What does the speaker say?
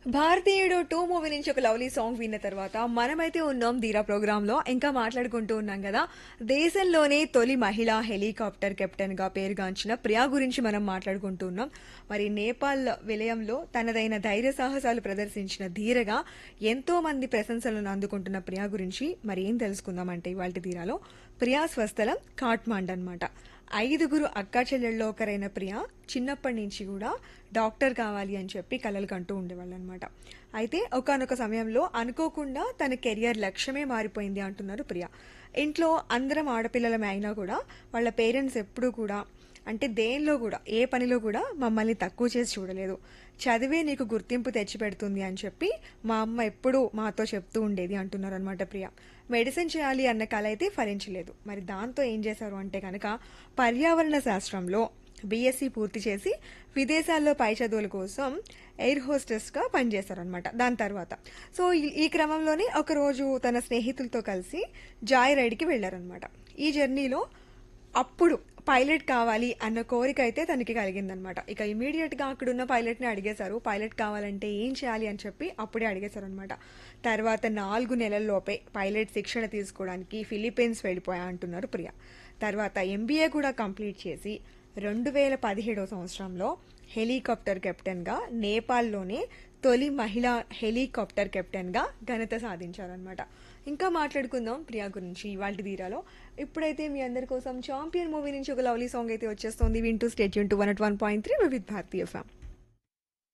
భారతీయుడు two movie నుంచి ఒక లవ్లీ సాంగ్ విన్న తర్వాత మనమైతే ఉన్నాం ధీరా ప్రోగ్రామ్ లో ఇంకా మాట్లాడుకుంటూ ఉన్నాం కదా దేశంలోనే తొలి మహిళా హెలికాప్టర్ కెప్టెన్ గా పేరుగాంచిన ప్రియా గురించి మనం మాట్లాడుకుంటూ ఉన్నాం మరి నేపాల్ విలయంలో తనదైన ధైర్య సాహసాలు ప్రదర్శించిన ధీరగా ఎంతో మంది ప్రశంసలను అందుకుంటున్న ప్రియా గురించి మరి ఏం తెలుసుకుందామంటే ఇవాళ ధీరాలో ప్రియా స్వస్థలం కాట్మాండ్ అన్నమాట ఐదుగురు అక్కా చెల్లెళ్ళలో ఒకరైన ప్రియ చిన్నప్పటి నుంచి కూడా డాక్టర్ కావాలి అని చెప్పి కలలు కంటూ ఉండేవాళ్ళు అనమాట అయితే ఒకనొక సమయంలో అనుకోకుండా తన కెరియర్ లక్ష్యమే మారిపోయింది అంటున్నారు ప్రియ ఇంట్లో అందరం ఆడపిల్లలమే అయినా కూడా వాళ్ళ పేరెంట్స్ ఎప్పుడూ కూడా అంటే దేనిలో కూడా ఏ పనిలో కూడా మమ్మల్ని తక్కువ చేసి చూడలేదు చదివే నీకు గుర్తింపు తెచ్చిపెడుతుంది అని చెప్పి మా అమ్మ ఎప్పుడూ మాతో చెప్తూ ఉండేది అంటున్నారు అనమాట ప్రియ మెడిసిన్ చేయాలి అన్న కళ అయితే ఫలించలేదు మరి దాంతో ఏం చేశారు అంటే కనుక పర్యావరణ శాస్త్రంలో బీఎస్సీ పూర్తి చేసి విదేశాల్లో పై చదువుల కోసం ఎయిర్ హోస్టెస్గా పనిచేశారనమాట దాని తర్వాత సో ఈ- ఈ క్రమంలోనే ఒకరోజు తన స్నేహితులతో కలిసి జాయ్ రైడ్కి వెళ్ళారనమాట ఈ జర్నీలో అప్పుడు పైలట్ కావాలి అన్న కోరిక అయితే తనకి కలిగిందనమాట ఇక ఇమీడియట్ గా అక్కడున్న పైలట్ ని అడిగేశారు పైలట్ కావాలంటే ఏం చేయాలి అని చెప్పి అప్పుడే అడిగేశారు అనమాట తర్వాత నాలుగు నెలల్లోపే పైలట్ శిక్షణ తీసుకోవడానికి ఫిలిప్పీన్స్ వెళ్ళిపోయా అంటున్నారు ప్రియ తర్వాత ఎంబీఏ కూడా కంప్లీట్ చేసి రెండు వేల పదిహేడవ సంవత్సరంలో హెలికాప్టర్ కెప్టెన్గా నేపాల్లోనే తొలి మహిళా హెలికాప్టర్ కెప్టెన్గా ఘనత సాధించారనమాట ఇంకా మాట్లాడుకుందాం ప్రియా గురించి ఇవాళ తీరాలో ఇప్పుడైతే మీ అందరి కోసం చాంపియన్ మూవీ నుంచి ఒక లవ్లీ సాంగ్ అయితే వచ్చేస్తుంది వింటూ stay to one at one point three with భారతీయ ఫ్యామ్